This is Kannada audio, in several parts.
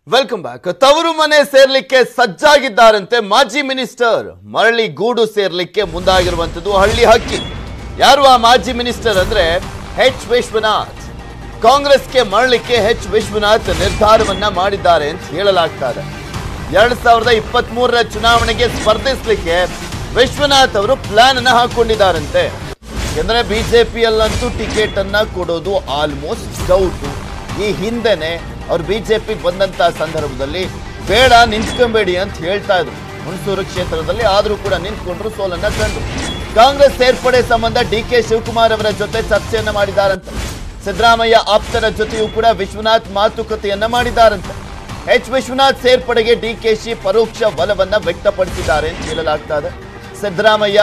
ವೆಲ್ಕಮ್ ಬ್ಯಾಕ್ ತವರು ಮನೆ ಸೇರ್ಲಿಕ್ಕೆ ಸಜ್ಜಾಗಿದ್ದಾರಂತೆ ಮಾಜಿ ಮಿನಿಸ್ಟರ್ ಮರಳಿ ಗೂಡು ಸೇರ್ಲಿಕ್ಕೆ ಮುಂದಾಗಿರುವಂತದ್ದು ಹಳ್ಳಿ ಹಕ್ಕಿ ಯಾರು ಆ ಮಾಜಿ ಮಿನಿಸ್ಟರ್ ಅಂದ್ರೆ ಎಚ್ ವಿಶ್ವನಾಥ್ ಕಾಂಗ್ರೆಸ್ಗೆ ಮರಳಿಕ್ಕೆ ಎಚ್ ವಿಶ್ವನಾಥ್ ನಿರ್ಧಾರವನ್ನ ಮಾಡಿದ್ದಾರೆ ಅಂತ ಹೇಳಲಾಗ್ತಾ ಇದೆ ಎರಡ್ ಸಾವಿರದ ಇಪ್ಪತ್ತ್ ಮೂರರ ಚುನಾವಣೆಗೆ ಸ್ಪರ್ಧಿಸಲಿಕ್ಕೆ ವಿಶ್ವನಾಥ್ ಅವರು ಪ್ಲಾನ್ ಅನ್ನ ಹಾಕೊಂಡಿದ್ದಾರಂತೆ ಯಾಕಂದ್ರೆ ಬಿಜೆಪಿಯಲ್ಲಂತೂ ಟಿಕೆಟ್ ಅನ್ನ ಕೊಡೋದು ಆಲ್ಮೋಸ್ಟ್ ಡೌಟ್ ಈ ಹಿಂದೆನೆ ಅವ್ರು ಬಿಜೆಪಿ ಬಂದಂತ ಸಂದರ್ಭದಲ್ಲಿ ಬೇಡ ನಿಂತ್ಕೊಂಬೇಡಿ ಅಂತ ಹೇಳ್ತಾ ಇದ್ರು ಹುಣಸೂರು ಕ್ಷೇತ್ರದಲ್ಲಿ ಆದ್ರೂ ಕೂಡ ನಿಂತ್ಕೊಂಡ್ರು ಸೋಲನ್ನ ಕಂಡ್ರು ಕಾಂಗ್ರೆಸ್ ಸೇರ್ಪಡೆ ಸಂಬಂಧ ಡಿ ಕೆ ಶಿವಕುಮಾರ್ ಅವರ ಜೊತೆ ಚರ್ಚೆಯನ್ನ ಮಾಡಿದ್ದಾರಂತೆ ಸಿದ್ದರಾಮಯ್ಯ ಆಪ್ತರ ಜೊತೆಯೂ ಕೂಡ ವಿಶ್ವನಾಥ್ ಮಾತುಕತೆಯನ್ನ ಮಾಡಿದ್ದಾರಂತೆ ಎಚ್ ವಿಶ್ವನಾಥ್ ಸೇರ್ಪಡೆಗೆ ಡಿಕೆಶಿ ಪರೋಕ್ಷ ಒಲವನ್ನ ವ್ಯಕ್ತಪಡಿಸಿದ್ದಾರೆ ಅಂತ ಹೇಳಲಾಗ್ತಾ ಇದೆ ಸಿದ್ದರಾಮಯ್ಯ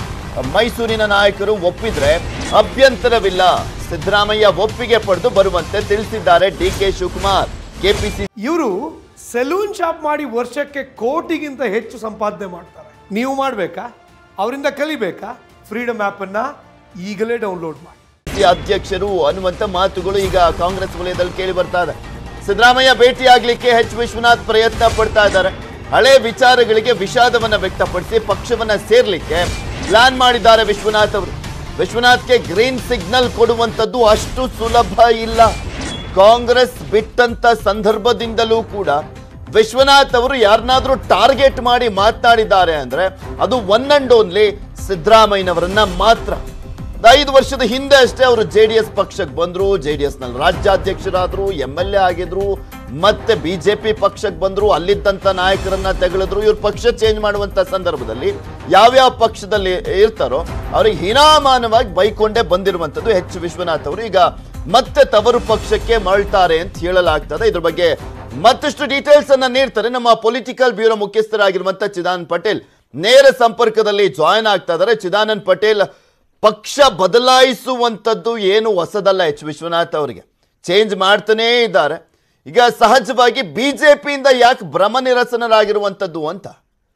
ಮೈಸೂರಿನ ನಾಯಕರು ಒಪ್ಪಿದ್ರೆ ಅಭ್ಯಂತರವಿಲ್ಲ ಸಿದ್ದರಾಮಯ್ಯ ಒಪ್ಪಿಗೆ ಪಡೆದು ಬರುವಂತೆ ತಿಳಿಸಿದ್ದಾರೆ ಡಿ ಕೆ ಶಿವಕುಮಾರ್ ಕೆಪಿಸಿ ಇವರು ಸೆಲೂನ್ ಶಾಪ್ ಮಾಡಿ ವರ್ಷಕ್ಕೆ ಕೋಟಿಗಿಂತ ಹೆಚ್ಚು ಸಂಪಾದನೆ ಮಾಡ್ತಾರೆ ನೀವು ಮಾಡಬೇಕಾ ಅವರಿಂದ ಕಲಿಬೇಕಾ ಫ್ರೀಡಮ್ ಆ್ಯಪನ್ನು ಈಗಲೇ ಡೌನ್ಲೋಡ್ ಮಾಡಿ ಅಧ್ಯಕ್ಷರು ಅನ್ನುವಂತ ಮಾತುಗಳು ಈಗ ಕಾಂಗ್ರೆಸ್ ವಲಯದಲ್ಲಿ ಕೇಳಿ ಬರ್ತಾ ಇದೆ ಸಿದ್ದರಾಮಯ್ಯ ಭೇಟಿಯಾಗ್ಲಿಕ್ಕೆ ಎಚ್ ವಿಶ್ವನಾಥ್ ಪ್ರಯತ್ನ ಪಡ್ತಾ ಇದ್ದಾರೆ ಹಳೆ ವಿಚಾರಗಳಿಗೆ ವಿಷಾದವನ್ನ ವ್ಯಕ್ತಪಡಿಸಿ ಪಕ್ಷವನ್ನ ಸೇರ್ಲಿಕ್ಕೆ ಪ್ಲಾನ್ ಮಾಡಿದ್ದಾರೆ ವಿಶ್ವನಾಥ್ ಅವರು ವಿಶ್ವನಾಥ್ಗೆ ಗ್ರೀನ್ ಸಿಗ್ನಲ್ ಕೊಡುವಂತದ್ದು ಅಷ್ಟು ಸುಲಭ ಇಲ್ಲ ಕಾಂಗ್ರೆಸ್ ಬಿಟ್ಟಂತ ಸಂದರ್ಭದಿಂದಲೂ ಕೂಡ ವಿಶ್ವನಾಥ್ ಅವರು ಯಾರನ್ನಾದ್ರೂ ಟಾರ್ಗೆಟ್ ಮಾಡಿ ಮಾತನಾಡಿದ್ದಾರೆ ಅಂದ್ರೆ ಅದು ಒನ್ ಅಂಡ್ ಓನ್ಲಿ ಸಿದ್ದರಾಮಯ್ಯನವರನ್ನ ಮಾತ್ರ ಒಂದು ಐದು ವರ್ಷದ ಹಿಂದೆ ಅಷ್ಟೇ ಅವರು ಜೆ ಡಿ ಎಸ್ ಪಕ್ಷಕ್ಕೆ ಬಂದ್ರು ಜೆ ಡಿ ಎಸ್ ನಲ್ಲಿ ರಾಜ್ಯಾಧ್ಯಕ್ಷರಾದ್ರು ಎಂ ಎಲ್ ಎ ಆಗಿದ್ರು ಮತ್ತೆ ಬಿಜೆಪಿ ಪಕ್ಷಕ್ಕೆ ಬಂದ್ರು ಅಲ್ಲಿದ್ದಂತ ನಾಯಕರನ್ನ ತೆಗೆಳಿದ್ರು ಇವ್ರು ಪಕ್ಷ ಚೇಂಜ್ ಮಾಡುವಂತ ಸಂದರ್ಭದಲ್ಲಿ ಯಾವ್ಯಾವ ಪಕ್ಷದಲ್ಲಿ ಇರ್ತಾರೋ ಅವ್ರಿಗೆ ಹೀನಾಮಾನವಾಗಿ ಬೈಕೊಂಡೇ ಬಂದಿರುವಂತದ್ದು ಎಚ್ ವಿಶ್ವನಾಥ್ ಅವರು ಈಗ ಮತ್ತೆ ತವರು ಪಕ್ಷಕ್ಕೆ ಮರಳ್ತಾರೆ ಅಂತ ಹೇಳಲಾಗ್ತದೆ ಇದ್ರ ಬಗ್ಗೆ ಮತ್ತಷ್ಟು ಡೀಟೇಲ್ಸ್ ಅನ್ನ ನೀಡ್ತಾರೆ ನಮ್ಮ ಪೊಲಿಟಿಕಲ್ ಬ್ಯೂರೋ ಮುಖ್ಯಸ್ಥರಾಗಿರುವಂತ ಚಿದಾನಂದ್ ಪಟೇಲ್ ನೇರ ಸಂಪರ್ಕದಲ್ಲಿ ಜಾಯ್ನ್ ಆಗ್ತಾ ಇದ್ದಾರೆ ಚಿದಾನಂದ್ ಪಟೇಲ್ ಪಕ್ಷ ಬದಲಾಯಿಸುವಂಥದ್ದು ಏನು ಹೊಸದಲ್ಲ ಎಚ್ ವಿಶ್ವನಾಥ್ ಅವರಿಗೆ ಚೇಂಜ್ ಮಾಡ್ತಾನೇ ಇದ್ದಾರೆ ಈಗ ಸಹಜವಾಗಿ ಬಿಜೆಪಿಯಿಂದ ಯಾಕೆ ಭ್ರಮ ನಿರಸನರಾಗಿರುವಂಥದ್ದು ಅಂತ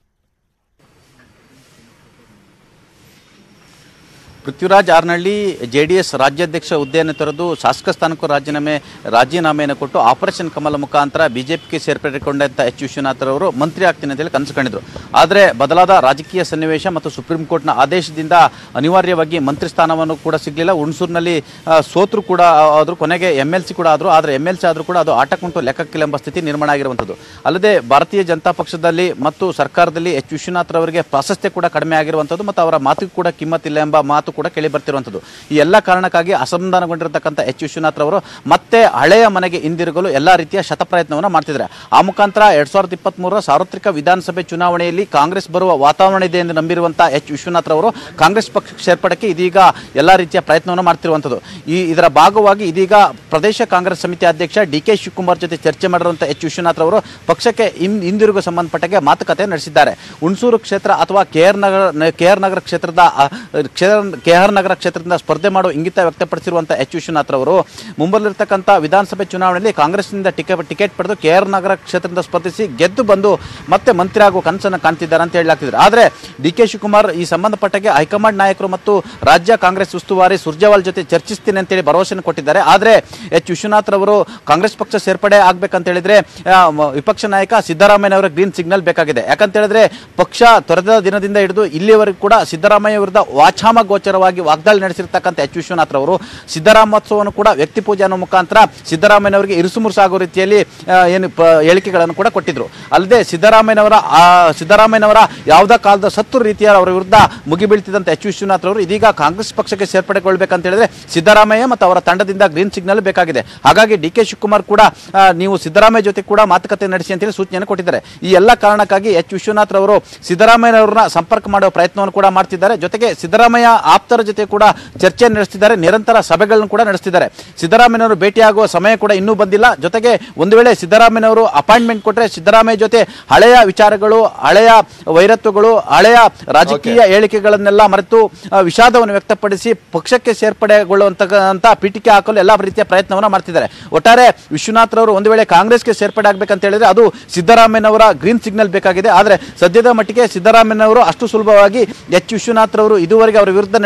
Prithviraj Arnalli J D S ರಾಜ್ಯಾಧ್ಯಕ್ಷ ಹುದ್ದೆಯನ್ನು ತೊರೆದು ಶಾಸಕ ಸ್ಥಾನಕ್ಕೂ ರಾಜೀನಾಮೆ ರಾಜೀನಾಮೆಯನ್ನು ಕೊಟ್ಟು ಆಪರೇಷನ್ ಕಮಲ ಮುಖಾಂತರ ಬಿಜೆಪಿಗೆ ಸೇರ್ಪಡೆಗೊಂಡಂಥ ಎಚ್ ವಿಶ್ವನಾಥರವರು ಮಂತ್ರಿ ಆಗ್ತೀನಿ ಅಂತೇಳಿ ಕನಸು ಕಂಡಿದ್ರು ಆದರೆ ಬದಲಾದ ರಾಜಕೀಯ ಸನ್ನಿವೇಶ ಮತ್ತು ಸುಪ್ರೀಂ ಕೋರ್ಟ್ನ ಆದೇಶದಿಂದ ಅನಿವಾರ್ಯವಾಗಿ ಮಂತ್ರಿ ಸ್ಥಾನವನ್ನು ಕೂಡ ಸಿಗಲಿಲ್ಲ ಹುಣಸೂರಿನಲ್ಲಿ ಆ, ಸೋತರು ಕೂಡ ಆದರೂ ಕೊನೆಗೆ ಎಮ್ ಎಲ್ ಸಿ ಕೂಡ ಆದರು ಆದರೆ ಎಮ್ ಎಲ್ ಸಿ ಆದರೂ ಕೂಡ ಅದು ಆಟಕ್ಕುಂಟು ಲೆಕ್ಕಕ್ಕಿಲ್ಲ ಎಂಬ ಸ್ಥಿತಿ ನಿರ್ಮಾಣ ಆಗಿರುವಂಥದ್ದು ಅಲ್ಲದೆ ಭಾರತೀಯ ಜನತಾ ಪಕ್ಷದಲ್ಲಿ ಮತ್ತು ಸರ್ಕಾರದಲ್ಲಿ ಎಚ್ ವಿಶ್ವನಾಥ್ರವರಿಗೆ ಪ್ರಾಶಸ್ತ್ಯ ಕೂಡ ಕಡಿಮೆ ಆಗಿರುವಂಥದ್ದು ಮತ್ತು ಅವರ ಮಾತಿಗೂ ಕೂಡ ಕಿಮ್ಮತ್ತಿಲ್ಲ ಎಂಬ ಮಾತು ಕೂಡ ಕೇಳಿ ಬರ್ತಿರುವಂಥದ್ದು ಈ ಎಲ್ಲ ಕಾರಣಕ್ಕಾಗಿ ಅಸಮಾಧಾನಗೊಂಡಿರತಕ್ಕಂಥ ಎಚ್ ವಿಶ್ವನಾಥ್ರವರು ಮತ್ತೆ ಹಳೆಯ ಮನೆಗೆ ಹಿಂದಿರುಗಲು ಎಲ್ಲ ರೀತಿಯ ಶತಪ್ರಯತ್ನವನ್ನು ಮಾಡ್ತಿದ್ದಾರೆ ಆ ಮುಖಾಂತರ ಎರಡ್ ಸಾವಿರದ ಇಪ್ಪತ್ತ್ಮೂರರ ಸಾರ್ವತ್ರಿಕ ವಿಧಾನಸಭೆ ಚುನಾವಣೆಯಲ್ಲಿ ಕಾಂಗ್ರೆಸ್ ಬರುವ ವಾತಾವರಣ ಇದೆ ಎಂದು ನಂಬಿರುವಂಥ ಎಚ್ ವಿಶ್ವನಾಥ್ರವರು ಕಾಂಗ್ರೆಸ್ ಪಕ್ಷ ಸೇರ್ಪಡೆಗೆ ಇದೀಗ ಎಲ್ಲ ರೀತಿಯ ಪ್ರಯತ್ನವನ್ನು ಮಾಡ್ತಿರುವಂಥದ್ದು ಈ ಇದರ ಭಾಗವಾಗಿ ಇದೀಗ ಪ್ರದೇಶ ಕಾಂಗ್ರೆಸ್ ಸಮಿತಿ ಅಧ್ಯಕ್ಷ ಡಿ ಕೆ ಶಿವಕುಮಾರ್ ಜೊತೆ ಚರ್ಚೆ ಮಾಡಿರುವಂಥ ಎಚ್ ವಿಶ್ವನಾಥ್ ಅವರು ಪಕ್ಷಕ್ಕೆ ಹಿಂ ಹಿಂದಿರುಗು ಸಂಬಂಧಪಟ್ಟಾಗೆ ಮಾತುಕತೆ ನಡೆಸಿದ್ದಾರೆ ಹುಣಸೂರು ಕ್ಷೇತ್ರ ಅಥವಾ K R Nagar K R Nagar ಕ್ಷೇತ್ರದ ಆ, ಕ್ಷೇತ್ರ ಕೆ ಆರ್ ನಗರ ಕ್ಷೇತ್ರದಿಂದ ಸ್ಪರ್ಧೆ ಮಾಡುವ ಇಂಗಿತ ವ್ಯಕ್ತಪಡಿಸಿರುವಂಥ ಎಚ್ ವಿಶ್ವನಾಥ್ ಅವರು ಮುಂಬರಲಿರ್ತಕ್ಕಂಥ ವಿಧಾನಸಭೆ ಚುನಾವಣೆಯಲ್ಲಿ ಕಾಂಗ್ರೆಸ್ನಿಂದ ಟಿಕೆಟ್ ಟಿಕೆಟ್ ಪಡೆದು ಕೆ ಆರ್ ನಗರ ಕ್ಷೇತ್ರದಿಂದ ಸ್ಪರ್ಧಿಸಿ ಗೆದ್ದು ಬಂದು ಮತ್ತೆ ಮಂತ್ರಿ ಆಗುವ ಕನಸನ್ನು ಕಾಣ್ತಿದ್ದಾರೆ ಅಂತ ಹೇಳಲಾಗ್ತಿದೆ ಆದರೆ ಡಿ ಕೆ ಶಿವಕುಮಾರ್ ಈ ಸಂಬಂಧಪಟ್ಟಾಗೆ ಹೈಕಮಾಂಡ್ ನಾಯಕರು ಮತ್ತು ರಾಜ್ಯ ಕಾಂಗ್ರೆಸ್ ಉಸ್ತುವಾರಿ ಸುರ್ಜೇವಾಲ್ ಜೊತೆ ಚರ್ಚಿಸ್ತೀನಿ ಅಂತೇಳಿ ಭರವಸೆಯನ್ನು ಕೊಟ್ಟಿದ್ದಾರೆ ಆದರೆ ಎಚ್ ವಿಶ್ವನಾಥ್ ರವರು ಕಾಂಗ್ರೆಸ್ ಪಕ್ಷ ಸೇರ್ಪಡೆ ಆಗ್ಬೇಕಂತ ಹೇಳಿದ್ರೆ ಆ, ಮ- ವಿಪಕ್ಷ ನಾಯಕ ಸಿದ್ದರಾಮಯ್ಯ ಅವರ ಗ್ರೀನ್ ಸಿಗ್ನಲ್ ಬೇಕಾಗಿದೆ ಯಾಕಂತ ಹೇಳಿದ್ರೆ ಪಕ್ಷ ತೊರೆದ ದಿನದಿಂದ ಹಿಡಿದು ಇಲ್ಲಿಯವರೆಗೂ ಕೂಡ ಸಿದ್ದರಾಮಯ್ಯ ವಿರುದ್ಧ ವಾಚಾಮ ಗೋಚರವಾಗಿ ವಾಗ್ದಾಳಿ ನಡೆಸಿರ್ತಕ್ಕಂಥ ಎಚ್ ವಿಶ್ವನಾಥ್ ರವರು ಸಿದ್ದರಾಮೋತ್ಸವವನ್ನು ಕೂಡ ವ್ಯಕ್ತಿ ಪೂಜೆ ಅನ್ನೋ ಮುಖಾಂತರ ಸಿದ್ದರಾಮಯ್ಯನವರಿಗೆ ಇರುಸುಮುರುಸು ಆಗೋ ರೀತಿಯಲ್ಲಿ ಆ, ಏನು ಪ- ಹೇಳಿಕೆಗಳನ್ನು ಕೂಡ ಕೊಟ್ಟಿದ್ರು ಅಲ್ಲದೆ ಸಿದ್ದರಾಮಯ್ಯನವರ ಆ, ಸಿದ್ದರಾಮಯ್ಯನವರ ಯಾವುದೇ ಕಾಲದ ಸತ್ತು ರೀತಿಯ ಅವರ ವಿರುದ್ಧ ಮುಗಿಬೀಳ್ತಿದ್ದಂಥ ಎಚ್ ವಿಶ್ವನಾಥ್ ಅವರು ಇದೀಗ ಕಾಂಗ್ರೆಸ್ ಪಕ್ಷಕ್ಕೆ ಸೇರ್ಪಡೆಗೊಳ್ಬೇಕಂತ ಹೇಳಿದ್ರೆ ಸಿದ್ದರಾಮಯ್ಯ ಮತ್ತು ಅವರ ತಂಡದಿಂದ ಗ್ರೀನ್ ಸಿಗ್ನಲ್ ಬೇಕಾಗಿದೆ ಹಾಗಾಗಿ ಡಿ ಕೆ ಶಿವಕುಮಾರ್ ಕೂಡ ಆ, ನೀವು ಸಿದ್ದರಾಮಯ್ಯ ಜೊತೆ ಕೂಡ ಮಾತುಕತೆ ನಡೆಸಿ ಅಂತೇಳಿ ಸೂಚನೆಯನ್ನು ಕೊಟ್ಟಿದ್ದಾರೆ ಈ ಎಲ್ಲ ಕಾರಣಕ್ಕಾಗಿ ಎಚ್ ವಿಶ್ವನಾಥ್ ರವರು ಸಿದ್ದರಾಮಯ್ಯನವರನ್ನ ಸಂಪರ್ಕ ಮಾಡುವ ಪ್ರಯತ್ನವನ್ನು ಕೂಡ ಮಾಡ್ತಿದ್ದಾರೆ ಜೊತೆಗೆ ಸಿದ್ದರಾಮಯ್ಯ ಆಪ್ತರ ಜೊತೆ ಕೂಡ ಚರ್ಚೆ ನಡೆಸ್ತಿದ್ದಾರೆ ನಿರಂತರ ಸಭೆಗಳನ್ನು ಕೂಡ ನಡೆಸ್ತಿದ್ದಾರೆ ಸಿದ್ದರಾಮಯ್ಯನವರು ಭೇಟಿಯಾಗುವ ಸಮಯ ಕೂಡ ಇನ್ನೂ ಬಂದಿಲ್ಲ ಜೊತೆಗೆ ಒಂದು ವೇಳೆ ಸಿದ್ದರಾಮಯ್ಯನವರು ಅಪಾಯಿಂಟ್ಮೆಂಟ್ ಕೊಟ್ಟರೆ ಸಿದ್ದರಾಮಯ್ಯ ಜೊತೆ ಹಳೆಯ ವಿಚಾರಗಳು ಹಳೆಯ ವೈರತ್ವಗಳು ಹಳೆಯ ರಾಜಕೀಯ ಹೇಳಿಕೆಗಳನ್ನೆಲ್ಲ ಮರೆತು ಆ, ವಿಷಾದವನ್ನು ವ್ಯಕ್ತಪಡಿಸಿ ಪಕ್ಷಕ್ಕೆ ಸೇರ್ಪಡೆಗೊಳ್ಳುವಂತ ಪೀಠಿಕೆ ಹಾಕಲು ಎಲ್ಲ ರೀತಿಯ ಪ್ರಯತ್ನವನ್ನು ಮಾಡ್ತಿದ್ದಾರೆ ಒಟ್ಟಾರೆ ವಿಶ್ವನಾಥ್ ರವರು ಒಂದು ವೇಳೆ ಕಾಂಗ್ರೆಸ್ಗೆ ಸೇರ್ಪಡೆ ಆಗ್ಬೇಕಂತ ಹೇಳಿದ್ರೆ ಅದು ಸಿದ್ದರಾಮಯ್ಯನವರ ಗ್ರೀನ್ ಸಿಗ್ನಲ್ ಬೇಕಾಗಿದೆ ಆದರೆ ಸದ್ಯದ ಮಟ್ಟಿಗೆ ಸಿದ್ದರಾಮಯ್ಯನವರು ಅಷ್ಟು ಸುಲಭವಾಗಿ ಎಚ್ ವಿಶ್ವನಾಥ್ ರವರು ಇದುವರೆಗೆ ಅವರ ವಿರುದ್ಧ ನಡೆದ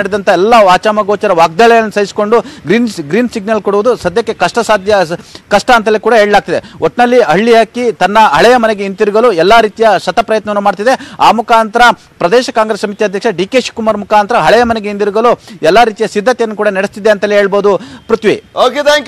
ನಡೆದಂತ ಎಲ್ಲ ವಾಚಾಮಗೋಚರ ವಾಗ್ದಾಳಿಯನ್ನು ಸಹಿಸಿಕೊಂಡು ಗ್ರೀನ್ ಗ್ರೀನ್ ಸಿಗ್ನಲ್ ಕೊಡುವುದು ಸದ್ಯಕ್ಕೆ ಕಷ್ಟ ಸಾಧ್ಯ ಸ- ಕಷ್ಟ ಅಂತಲೇ ಕೂಡ ಹೇಳಲಾಗ್ತಿದೆ ಒಟ್ಟಿನಲ್ಲಿ ಹಳ್ಳಿ ಹಕ್ಕಿ ತನ್ನ ಹಳೆಯ ಮನೆಗೆ ಹಿಂತಿರುಗಲು ಎಲ್ಲಾ ರೀತಿಯ ಶತ ಪ್ರಯತ್ನವನ್ನು ಮಾಡ್ತಿದೆ ಆ ಮುಖಾಂತರ ಪ್ರದೇಶ ಕಾಂಗ್ರೆಸ್ ಸಮಿತಿ ಅಧ್ಯಕ್ಷ ಡಿ ಕೆ ಶಿವಕುಮಾರ್ ಮುಖಾಂತರ ಹಳೆಯ ಮನೆಗೆ ಹಿಂದಿರುಗಲು ಎಲ್ಲಾ ರೀತಿಯ ಸಿದ್ಧತೆಯನ್ನು ಕೂಡ ನಡೆಸ್ತಿದೆ ಅಂತಲೇ ಹೇಳ್ಬೋದು ಪೃಥ್ವಿ ಓಕೆ ಥ್ಯಾಂಕ್